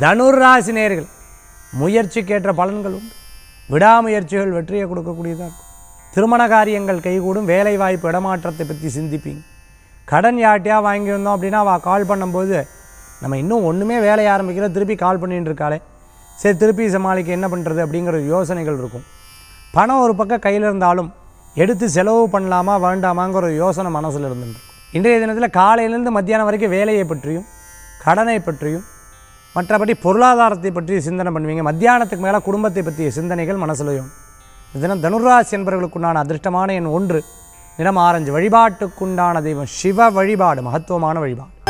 தனுர்ராசி நேர்கள் முயற்சிக்கேற்ற பலன்கள் உண்டு விடாமுயற்சிகள் வெற்றியை கொடுக்கக்கூடியதாக இருக்கும் திருமண காரியங்கள் கைகூடும் வேலை வாய்ப்பு இடமாற்றத்தை பற்றி சிந்திப்பீங்க கடன் யார்ட்டையா வாங்கியிருந்தோம் அப்படின்னா அவள் கால் பண்ணும்போது நம்ம இன்னும் ஒன்றுமே வேலையை ஆரம்பிக்கல திருப்பி கால் பண்ணிட்டு இருக்காளே சரி திருப்பி சமாளிக்க என்ன பண்ணுறது அப்படிங்கிற யோசனைகள் இருக்கும் பணம் ஒரு பக்கம் கையில் இருந்தாலும் எடுத்து செலவு பண்ணலாமா வேண்டாமாங்கிற ஒரு யோசனை மனசில் இருந்துருக்கு இன்றைய தினத்தில் காலையிலேருந்து மத்தியானம் வரைக்கும் வேலையை பற்றியும் கடனை பற்றியும் மற்றபடி பொருளாதாரத்தை பற்றி சிந்தனை பண்ணுவீங்க மத்தியானத்துக்கு மேலே குடும்பத்தை பற்றிய சிந்தனைகள் மனசுலையும் இந்த தினம் தனுராசி என்பவர்களுக்குண்டான அதிர்ஷ்டமான எண் ஒன்று நிறம் ஆரஞ்சு வழிபாட்டுக்குண்டான தெய்வம் சிவ வழிபாடு மகத்துவமான வழிபாடு